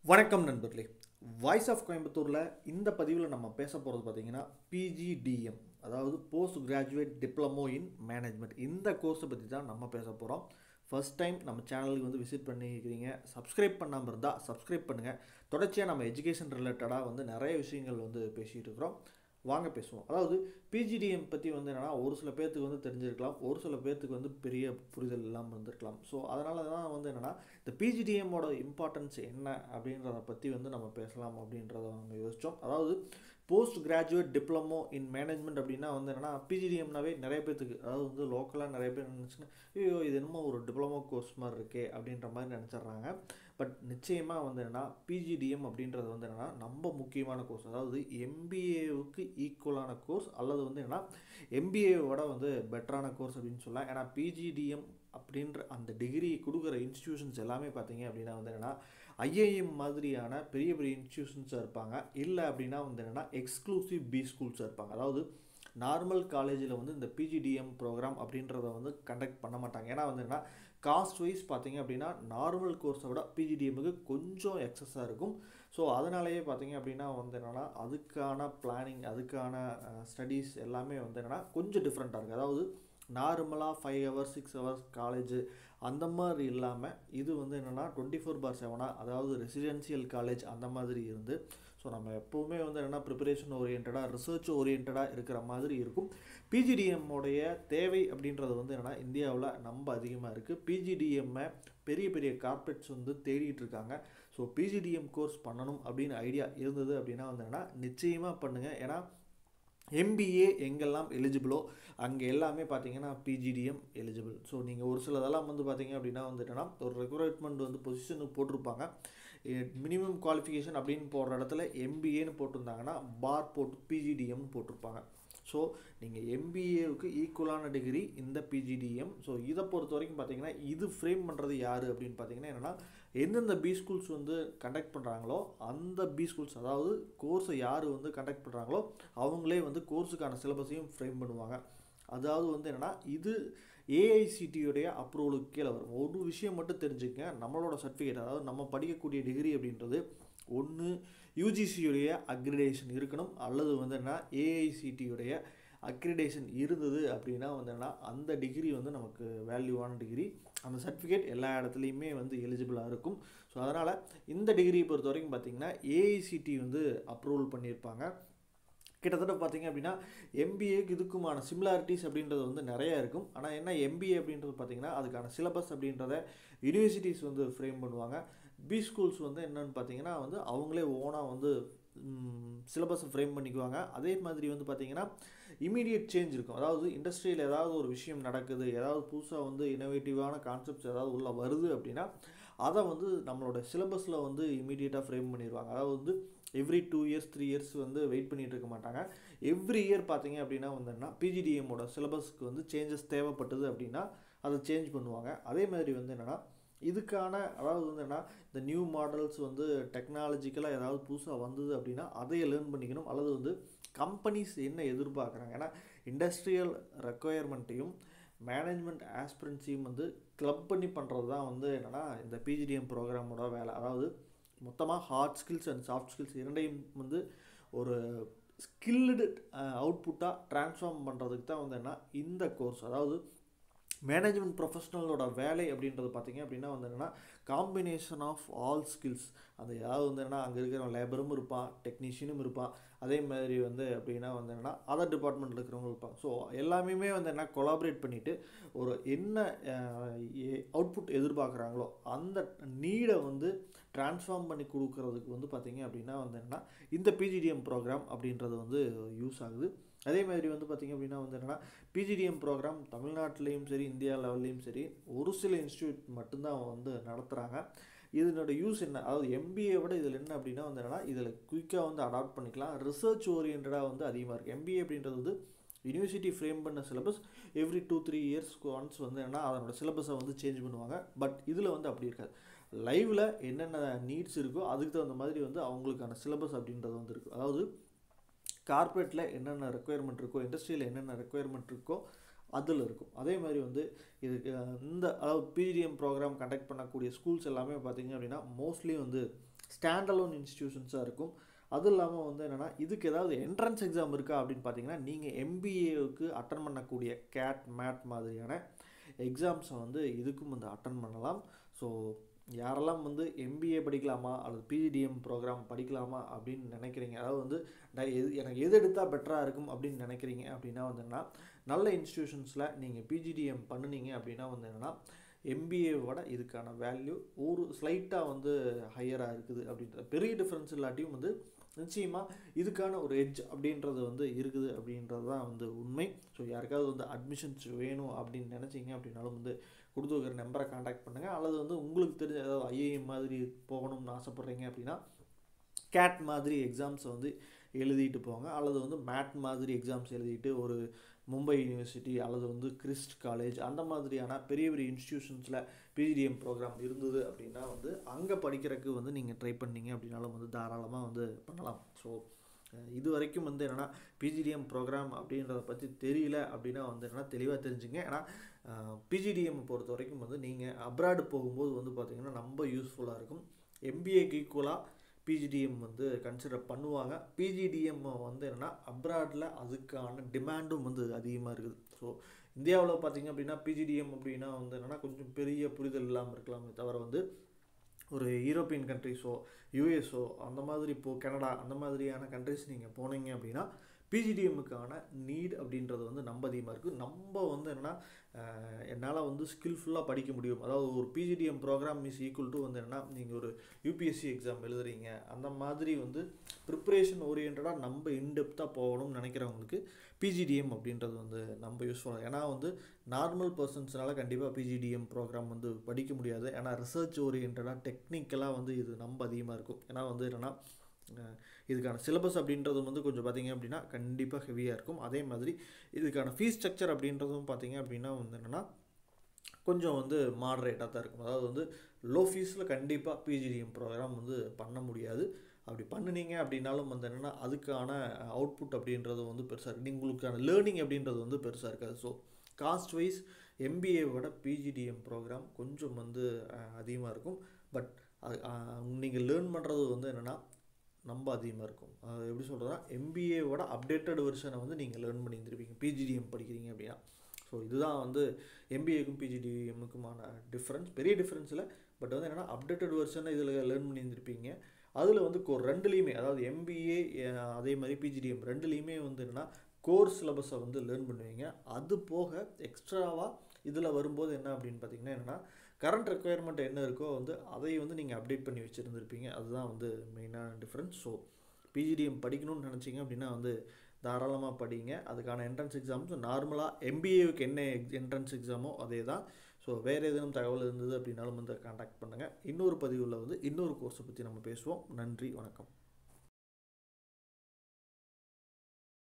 வணக்கம் நண்பர்களே voice of கோயம்புத்தூரில் இந்த பதிவில் நம்ம பேச போகிறது பார்த்தீங்கன்னா பிஜிடிஎம் அதாவது post graduate diploma in management இந்த கோர்ஸை பற்றி தான் நம்ம பேச போகிறோம் ஃபர்ஸ்ட் டைம் நம்ம சேனலுக்கு வந்து விசிட் பண்ணிக்கிறீங்க சப்ஸ்கிரைப் பண்ணாமல் இருந்தால் சப்ஸ்கிரைப் பண்ணுங்கள் தொடர்ச்சியாக நம்ம எஜுகேஷன் ரிலேட்டடாக வந்து நிறைய விஷயங்கள் வந்து பேசிகிட்டு இருக்கிறோம் வாங்க பேசுவோம் அதாவது பிஜிடிஎம் பற்றி வந்து என்னென்னா ஒரு சில பேர்த்துக்கு வந்து தெரிஞ்சிருக்கலாம் ஒரு சில பேர்த்துக்கு வந்து பெரிய புரிதல் இல்லாமல் இருந்திருக்கலாம் ஸோ அதனால தான் வந்து என்னென்னா இந்த பிஜிடிஎம்மோட இம்பார்ட்டன்ஸ் என்ன அப்படின்றத பற்றி வந்து நம்ம பேசலாம் அப்படின்றத அவங்க யோசித்தோம் அதாவது post graduate diploma in management அப்படின்னா வந்து என்னென்னா பிஜிடிஎம்னாவே நிறைய பேர்த்துக்கு அதாவது வந்து லோக்கலாக நிறைய பேர் நினச்சின்னா ஐயோ இது என்னமோ ஒரு டிப்ளமோ கோர்ஸ் மாதிரி இருக்கே அப்படின்ற மாதிரி நினச்சிட்றாங்க பட் நிச்சயமாக வந்து என்னென்னா பிஜிடிஎம் அப்படின்றது வந்து என்னென்னா ரொம்ப முக்கியமான கோர்ஸ் அதாவது எம்பிஏவுக்கு ஈக்குவலான கோர்ஸ் அல்லது வந்து என்னென்னா எம்பிஏவோட வந்து பெட்டரான கோர்ஸ் அப்படின்னு சொல்லலாம் ஏன்னா பிஜிடிஎம் அப்படின்ற அந்த டிகிரி கொடுக்குற இன்ஸ்டியூஷன்ஸ் எல்லாமே பார்த்தீங்க அப்படின்னா வந்து என்னென்னா ஐஏஎம் மாதிரியான பெரிய பெரிய இன்ஸ்டியூஷன்ஸாக இருப்பாங்க இல்லை அப்படின்னா வந்து என்னென்னா எக்ஸ்க்ளூசிவ் பி ஸ்கூல்ஸாக இருப்பாங்க அதாவது நார்மல் காலேஜில் வந்து இந்த பிஜிடிஎம் ப்ரோக்ராம் அப்படின்றத வந்து கண்டக்ட் பண்ண மாட்டாங்க ஏன்னா வந்து என்னென்னா காஸ்ட் வைஸ் பார்த்தீங்க அப்படின்னா நார்மல் கோர்ஸை விட பிஜிடிஎம்முக்கு கொஞ்சம் எக்ஸஸாக இருக்கும் ஸோ அதனாலேயே பார்த்தீங்க அப்படின்னா வந்து என்னென்னா அதுக்கான பிளானிங் அதுக்கான ஸ்டடீஸ் எல்லாமே வந்து என்னென்னா கொஞ்சம் டிஃப்ரெண்ட்டாக இருக்குது அதாவது நார்மலாக five hours six hours college அந்த மாதிரி இல்லாமல் இது வந்து என்னென்னா டுவெண்ட்டி ஃபோர் பார் செவனாக அதாவது ரெசிடென்சியல் காலேஜ் அந்த மாதிரி இருந்து ஸோ நம்ம எப்போவுமே வந்து என்னென்னா ப்ரிப்பரேஷன் ஓரியன்டாக ரிசர்ச் ஓரியன்டாக இருக்கிற மாதிரி இருக்கும் பிஜிடிஎம்மோடைய தேவை அப்படின்றது வந்து என்னென்னா இந்தியாவில் ரொம்ப அதிகமாக இருக்குது பிஜிடிஎம்மை பெரிய பெரிய கார்பரேட்ஸ் வந்து தேடிட்டு இருக்காங்க ஸோ பிஜிடிஎம் கோர்ஸ் பண்ணணும் அப்படின்னு ஐடியா இருந்தது அப்படின்னா வந்து என்னென்னா நிச்சயமாக பண்ணுங்கள் ஏன்னா எம்பிஏ எங்கெல்லாம் எலிஜிபிளோ அங்கே எல்லாமே பார்த்தீங்கன்னா பிஜிடிஎம் எலிஜிபிள் ஸோ நீங்கள் ஒரு சிலதெல்லாம் வந்து பார்த்தீங்க அப்படின்னா வந்துட்டுனா ஒரு ரெக்ரூட்மெண்ட் வந்து பொசிஷனுக்கு போட்டிருப்பாங்க மினிமம் குவாலிஃபிகேஷன் அப்படின்னு போடுற இடத்துல எம்பிஏன்னு போட்டிருந்தாங்கன்னா பார் போட்டு பிஜிடிஎம்னு போட்டிருப்பாங்க ஸோ நீங்கள் எம்பிஏவுக்கு ஈக்குவலான டிகிரி இந்த பிஜிடிஎம் ஸோ இதை பொறுத்த வரைக்கும் பார்த்தீங்கன்னா இது ஃப்ரேம் பண்ணுறது யார் அப்படின்னு பார்த்தீங்கன்னா என்னென்னா எந்தெந்த பி ஸ்கூல்ஸ் வந்து கண்டக்ட் பண்ணுறாங்களோ அந்த பி ஸ்கூல்ஸ் அதாவது கோர்ஸை யார் வந்து கண்டக்ட் பண்ணுறாங்களோ அவங்களே வந்து கோர்ஸுக்கான சிலபஸையும் ஃப்ரேம் பண்ணுவாங்க அதாவது வந்து என்னென்னா இது ஏஐசிடியுடைய அப்ரூவலுக்கு கீழே வரும் ஒரு விஷயம் மட்டும் தெரிஞ்சுக்கங்க நம்மளோட சர்டிஃபிகேட் அதாவது நம்ம படிக்கக்கூடிய டிகிரி அப்படின்றது ஒன்று யூஜிசியுடைய அக்ரிடேஷன் இருக்கணும் அல்லது வந்து என்ன ஏஐசிடியுடைய அக்ரிடேஷன் இருந்தது அப்படின்னா வந்து என்ன அந்த டிகிரி வந்து நமக்கு வேல்யூவான டிகிரி அந்த சர்டிஃபிகேட் எல்லா இடத்துலையுமே வந்து எலிஜிபிளாக இருக்கும் ஸோ அதனால் இந்த டிகிரியை பொறுத்த வரைக்கும் பார்த்திங்கன்னா ஏஐசிடி வந்து அப்ரூவல் பண்ணியிருப்பாங்க கிட்டத்தட்ட பார்த்தீங்க அப்படின்னா எம்பிஏக்கு இதுக்குமான சிமிலாரிட்டிஸ் அப்படின்றது வந்து நிறையா இருக்கும் ஆனால் என்ன எம்பிஏ அப்படின்றது பார்த்திங்கன்னா அதுக்கான சிலபஸ் அப்படின்றத யூனிவர்சிட்டிஸ் வந்து ஃப்ரேம் பண்ணுவாங்க பி ஸ்கூல்ஸ் வந்து என்னென்னு பார்த்தீங்கன்னா வந்து அவங்களே ஓனாக வந்து சிலபஸை ஃப்ரேம் பண்ணிக்குவாங்க அதே மாதிரி வந்து பார்த்திங்கன்னா இமீடியட் சேஞ்ச் இருக்கும் அதாவது இண்டஸ்ட்ரியில் ஏதாவது ஒரு விஷயம் நடக்குது ஏதாவது புதுசாக வந்து இனோவேட்டிவான கான்செப்ட்ஸ் ஏதாவது உள்ளே வருது அப்படின்னா அதை வந்து நம்மளோட சிலபஸில் வந்து இமீடியட்டாக ஃப்ரேம் பண்ணிடுவாங்க அதாவது வந்து every two years three years வந்து வெயிட் பண்ணிகிட்டு இருக்க மாட்டாங்க எவ்ரி இயர் பார்த்தீங்க அப்படின்னா வந்துன்னா பிஜிடிஎம்மோட சிலபஸ்க்கு வந்து சேஞ்சஸ் தேவைப்பட்டது அப்படின்னா அதை சேஞ்ச் பண்ணுவாங்க அதே மாதிரி வந்து என்னென்னா இதுக்கான அதாவது வந்து என்ன இந்த நியூ மாடல்ஸ் வந்து டெக்னாலஜிக்கலாக ஏதாவது புதுசாக வந்தது அப்படின்னா அதையே லேர்ன் பண்ணிக்கணும் அல்லது வந்து கம்பெனிஸ் என்ன எதிர்பார்க்குறாங்க ஏன்னா இண்டஸ்ட்ரியல் ரெக்குயர்மெண்ட்டையும் மேனேஜ்மெண்ட் ஆஸ்பிரன்சியும் வந்து கிளப் பண்ணி பண்ணுறது தான் வந்து என்னென்னா இந்த பிஜிடிஎம் ப்ரோக்ராமோட வேலை அதாவது மொத்தமாக hard skills and soft skills இரண்டையும் வந்து ஒரு ஸ்கில்டு அவுட்புட்டாக ட்ரான்ஸ்ஃபார்ம் பண்ணுறதுக்கு தான் வந்து என்ன இந்த கோர்ஸ் அதாவது மேனேஜ்மெண்ட் ப்ரொஃபஷனலோட வேலை அப்படின்றது பார்த்திங்க அப்படின்னா வந்து என்னென்னா காம்பினேஷன் ஆஃப் ஆல் ஸ்கில்ஸ் அந்த ஏதாவது வந்து என்னென்னா அங்கே இருக்கிற லேபரும் இருப்பான் டெக்னீஷியனும் இருப்பான் அதே மாதிரி வந்து அப்படின்னா வந்து என்னென்னா அதர் டிபார்ட்மெண்ட்டில் இருக்கிறவங்க இருப்பாங்க ஸோ எல்லாமே வந்து என்ன கொலாபரேட் பண்ணிவிட்டு ஒரு என்ன அவுட்புட் எதிர்பார்க்குறாங்களோ அந்த நீடை வந்து ட்ரான்ஸ்ஃபார்ம் பண்ணி கொடுக்கறதுக்கு வந்து பார்த்திங்க அப்படின்னா வந்து என்னென்னா இந்த பிஜிடிஎம் ப்ரோக்ராம் அப்படின்றது வந்து யூஸ் ஆகுது அதே மாதிரி வந்து பார்த்திங்க அப்படின்னா வந்து என்னென்னா பிஜிடிஎம் ப்ரோக்ராம் தமிழ்நாட்டிலையும் சரி இந்தியா லெவல்லையும் சரி ஒரு சில இன்ஸ்டியூட் மட்டும்தான் வந்து நடத்துகிறாங்க இதனோட யூஸ் என்ன அதாவது எம்பிஏ விட இதில் என்ன அப்படின்னா வந்து என்னென்னா இதில் குயிக்காக வந்து அடாப்ட் பண்ணிக்கலாம் ரிசர்ச் ஓரியன்டாக வந்து அதிகமாக இருக்குது எம்பிஏ அப்படின்றது வந்து யூனிவர்சிட்டி ஃப்ரேம் பண்ண syllabus every two three years once வந்து என்ன அதனோட சிலபஸை வந்து சேஞ்ச் பண்ணுவாங்க பட் இதில் வந்து அப்படி இருக்காது லைவில் என்னென்ன நீட்ஸ் இருக்கோ அதுக்கு தகுந்த மாதிரி வந்து அவங்களுக்கான சிலபஸ் அப்படின்றது வந்து இருக்குது அதாவது கார்ப்பரேட்டில் என்னென்ன ரெக்குயர்மெண்ட் இருக்கோ இண்டஸ்ட்ரியில் என்னென்ன ரெக்குயர்மெண்ட் இருக்கோ அதில் இருக்கும் அதே மாதிரி வந்து இதுக்கு இந்த அதாவது பிஜிடிஎம் ப்ரோக்ராம் கண்டக்ட் பண்ணக்கூடிய ஸ்கூல்ஸ் எல்லாமே பார்த்திங்க அப்படின்னா மோஸ்ட்லி வந்து ஸ்டாண்டலோன் இன்ஸ்டிடியூஷன்ஸாக இருக்கும் அதுவும் இல்லாமல் வந்து என்னென்னா இதுக்கு ஏதாவது என்ட்ரன்ஸ் எக்ஸாம் இருக்கா அப்படின்னு பார்த்தீங்கன்னா நீங்கள் எம்பிஏவுக்கு அட்டன் பண்ணக்கூடிய கேட் மேட் மாதிரியான எக்ஸாம்ஸை வந்து இதுக்கும் வந்து அட்டன் பண்ணலாம் ஸோ யாரெல்லாம் வந்து எம்பிஏ படிக்கலாமா அல்லது பிஜிடிஎம் ப்ரோக்ராம் படிக்கலாமா அப்படின்னு நினைக்கிறீங்க அதாவது வந்து நான் எது எனக்கு எது எடுத்தால் பெட்டராக இருக்கும் அப்படின்னு நினைக்கிறீங்க அப்படின்னா வந்து என்னன்னா நல்ல இன்ஸ்டிடியூஷன்ஸில் நீங்கள் பிஜிடிஎம் பண்ணுனீங்க அப்படின்னா வந்து என்னென்னா எம்பிஏவோட இதுக்கான வேல்யூ ஒரு ஸ்லைட்டாக வந்து ஹையராக இருக்குது அப்படின்ற பெரிய டிஃப்ரென்ஸ் இல்லாட்டியும் வந்து நிச்சயமாக இதுக்கான ஒரு எட்ஜ் அப்படின்றது வந்து இருக்குது அப்படின்றது தான் வந்து உண்மை ஸோ யாருக்காவது வந்து அட்மிஷன்ஸ் வேணும் அப்படின்னு நினச்சிங்க அப்படின்னாலும் வந்து கொடுத்து வைக்கிற நம்பரை காண்டாக்ட் பண்ணுங்கள் அல்லது வந்து உங்களுக்கு தெரிஞ்ச ஏதாவது ஐஏஎம் மாதிரி போகணும்னு ஆசைப்பட்றீங்க அப்படின்னா கேட் மாதிரி எக்ஸாம்ஸை வந்து எழுதிட்டு போங்க அல்லது வந்து மேட் மாதிரி எக்ஸாம்ஸ் எழுதிட்டு ஒரு மும்பை யூனிவர்சிட்டி அல்லது வந்து கிறிஸ்ட் காலேஜ் அந்த மாதிரியான பெரிய பெரிய இன்ஸ்டிடியூஷன்ஸில் பிஜிடிஎம் ப்ரோக்ராம் இருந்தது அப்படின்னா வந்து அங்கே படிக்கிறதுக்கு வந்து நீங்கள் ட்ரை பண்ணீங்க அப்படின்னாலும் வந்து தாராளமாக வந்து பண்ணலாம் ஸோ இது வரைக்கும் வந்து என்னென்னா பிஜிடிஎம் ப்ரோக்ராம் அப்படின்றத பற்றி தெரியல அப்படின்னா வந்து என்னென்னா தெளிவாக தெரிஞ்சுங்க ஏன்னா பிஜிடிஎம் பொறுத்த வரைக்கும் வந்து நீங்கள் அப்ராடு போகும்போது வந்து பார்த்திங்கன்னா ரொம்ப யூஸ்ஃபுல்லாக இருக்கும் எம்பிஏக்கு ஈக்குவலாக பிஜிடிஎம் வந்து கன்சிடர் பண்ணுவாங்க பிஜிடிஎம் வந்து என்னென்னா அப்ராடில் அதுக்கான டிமாண்டும் வந்து அதிகமாக இருக்குது ஸோ இந்தியாவில் பார்த்தீங்க அப்படின்னா பிஜிடிஎம் அப்படின்னா வந்து என்னென்னா கொஞ்சம் பெரிய புரிதல் இல்லாமல் இருக்கலாமே தவிர வந்து ஒரு யூரோப்பியன் கண்ட்ரிஸோ யூஎஸ்ஓ அந்த மாதிரி இப்போது கனடா அந்த மாதிரியான கண்ட்ரிஸ் நீங்கள் போனீங்க அப்படின்னா பிஜிடிஎம்முக்கான நீட் அப்படின்றது வந்து நம்ம அதிகமாக இருக்குது நம்ம வந்து என்னென்னா என்னால் வந்து ஸ்கில்ஃபுல்லாக படிக்க முடியும் அதாவது ஒரு PGDM program is equal to வந்து என்னென்னா நீங்கள் ஒரு யூபிஎஸ்சி எக்ஸாம் எழுதுறீங்க அந்த மாதிரி வந்து ப்ரிப்ரேஷன் ஓரியன்டாக நம்ம இன்டெப்த்தாக போகணும்னு நினைக்கிறவங்களுக்கு பிஜிடிஎம் அப்படின்றது வந்து நம்ம யூஸ்ஃபுல்லாக ஏன்னா வந்து நார்மல் பர்சன்ஸ்னால கண்டிப்பாக பிஜிடிஎம் ப்ரோக்ராம் வந்து படிக்க முடியாது ஏன்னா ரிசர்ச் ஓரியன்டாக டெக்னிக்கலாக வந்து இது நம்ம அதிகமாக இருக்கும் ஏன்னா வந்து என்னென்னா இதுக்கான சிலபஸ் அப்படின்றதும் வந்து கொஞ்சம் பார்த்திங்க அப்படின்னா கண்டிப்பாக ஹெவியாக இருக்கும் அதே மாதிரி இதுக்கான ஃபீஸ் ஸ்ட்ரக்சர் அப்படின்றதும் பார்த்திங்க அப்படின்னா வந்து என்னென்னா கொஞ்சம் வந்து மாடரேட்டாக தான் இருக்கும் அதாவது வந்து லோ ஃபீஸில் கண்டிப்பாக பிஜிடிஎம் ப்ரோக்ராம் வந்து பண்ண முடியாது அப்படி பண்ணினீங்க அப்படின்னாலும் வந்து என்னென்னா அதுக்கான அவுட்புட் அப்படின்றது வந்து பெருசாக இருக்குது உங்களுக்கான லேர்னிங் அப்படின்றது வந்து பெருசாக இருக்காது ஸோ காஸ்ட் வைஸ் எம்பிஏவோட பிஜிடிஎம் ப்ரோக்ராம் கொஞ்சம் வந்து அதிகமாக இருக்கும் பட் நீங்கள் லேர்ன் பண்ணுறது வந்து என்னென்னா ரொம்ப அதிகமாக இருக்கும் எப்படி சொல்கிறதுனா எம்பிஏவோட அப்டேட்டட் வெர்ஷனை வந்து நீங்கள் லேர்ன் பண்ணி இருந்திருப்பீங்க பிஜிடிஎம் படிக்கிறீங்க அப்படின்னா ஸோ இதுதான் வந்து எம்பிஏக்கும் பிஜிடிஎம்முக்குமான டிஃப்ரென்ஸ் பெரிய டிஃப்ரென்ஸ் இல்லை பட் வந்து என்னென்னா அப்டேட்டட் வெர்ஷனை இதில் லேர்ன் பண்ணி இருந்திருப்பீங்க அதில் வந்து கோ ரெண்டுலேயுமே அதாவது எம்பிஏ அதே மாதிரி பிஜிடிஎம் ரெண்டுலேயுமே வந்து என்னென்னா கோர் சிலபஸை வந்து லேர்ன் பண்ணுவீங்க அது போக எக்ஸ்ட்ராவாக இதில் வரும்போது என்ன அப்படின்னு பார்த்தீங்கன்னா என்னென்னா கரண்ட் ரெக்குயர்மெண்ட் என்ன இருக்கோ வந்து அதை வந்து நீங்கள் அப்டேட் பண்ணி வச்சுருந்துருப்பீங்க அதுதான் வந்து மெயினான டிஃப்ரென்ஸ் ஸோ பிஜிடிஎம் படிக்கணும்னு நினச்சிங்க அப்படின்னா வந்து தாராளமாக படிங்க அதுக்கான என்ட்ரன்ஸ் எக்ஸாம்ஸ் நார்மலாக எம்பிஏவுக்கு என்ன என்ட்ரன்ஸ் எக்ஸாமோ அதே தான் ஸோ வேறு ஏதேனும் தகவல் இருந்தது அப்படின்னாலும் வந்து காண்டாக்ட் பண்ணுங்கள் இன்னொரு பதிவில் வந்து இன்னொரு கோர்ஸை பற்றி நம்ம பேசுவோம் நன்றி வணக்கம்